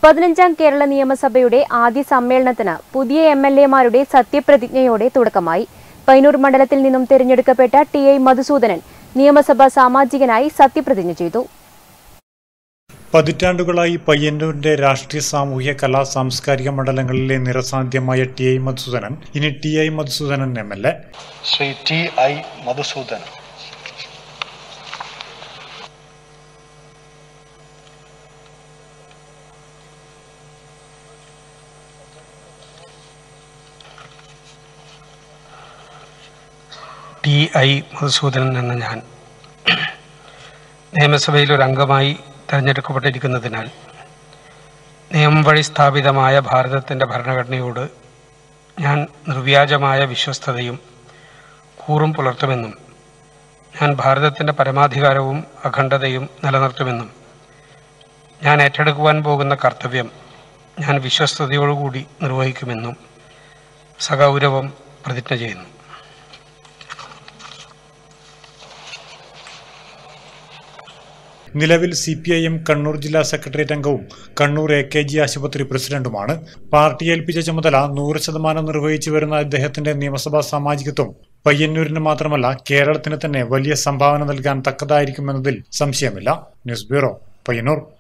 പതിനഞ്ചാം കേരള നിയമസഭയുടെ ആദ്യ സമ്മേളനത്തിന് പുതിയ എം എൽ എമാരുടെ സത്യപ്രതിജ്ഞയോടെ തുടക്കമായി പൈനൂർ മണ്ഡലത്തിൽ നിന്നും തിരഞ്ഞെടുക്കപ്പെട്ട ടി ഐ മധുസൂദനൻ നിയമസഭാ സാമാജികനായി സത്യപ്രതിജ്ഞ ചെയ്തു പതിറ്റാണ്ടുകളായി പയ്യന്നൂരിന്റെ രാഷ്ട്രീയ സാമൂഹ്യ കലാ സാംസ്കാരിക മണ്ഡലങ്ങളിലെ നിറസാധ്യമായ ടി ഐ മധുസൂദനൻ ഇനി T I Madhusoodanan M L A Shri T I Madhusudan T I Madhusoodanan എന്ന ഞാൻ നിയമസഭയിൽ ഒരു അംഗമായി തിരഞ്ഞെടുക്കപ്പെട്ടിരിക്കുന്നതിനാൽ നിയമം വഴി സ്ഥാപിതമായ ഭാരതത്തിൻ്റെ ഭരണഘടനയോട് ഞാൻ നിർവ്യാജമായ വിശ്വസ്തതയും കൂറും പുലർത്തുമെന്നും ഞാൻ ഭാരതത്തിൻ്റെ പരമാധികാരവും അഖണ്ഡതയും നിലനിർത്തുമെന്നും ഞാൻ ഏറ്റെടുക്കുവാൻ പോകുന്ന കർത്തവ്യം ഞാൻ വിശ്വസ്തയോടുകൂടി നിർവഹിക്കുമെന്നും സഗൗരവം പ്രതിജ്ഞ ചെയ്യുന്നു നിലവിൽ C P I M Kannur ജില്ലാ സെക്രട്ടേറിയറ്റ് അംഗവും കണ്ണൂർ എ കെ ജി ആശുപത്രി പ്രസിഡന്റുമാണ് പാർട്ടി ഏൽപ്പിച്ച ചുമതല നൂറ് ശതമാനം നിർവഹിച്ചു വരുന്ന അദ്ദേഹത്തിന്റെ നിയമസഭാ സാമാജികത്വം പയ്യന്നൂരിന് മാത്രമല്ല കേരളത്തിന് തന്നെ വലിയ സംഭാവന നൽകാൻ തക്കതായിരിക്കുമെന്നതിൽ സംശയമില്ല ന്യൂസ് ബ്യൂറോ പയ്യന്നൂർ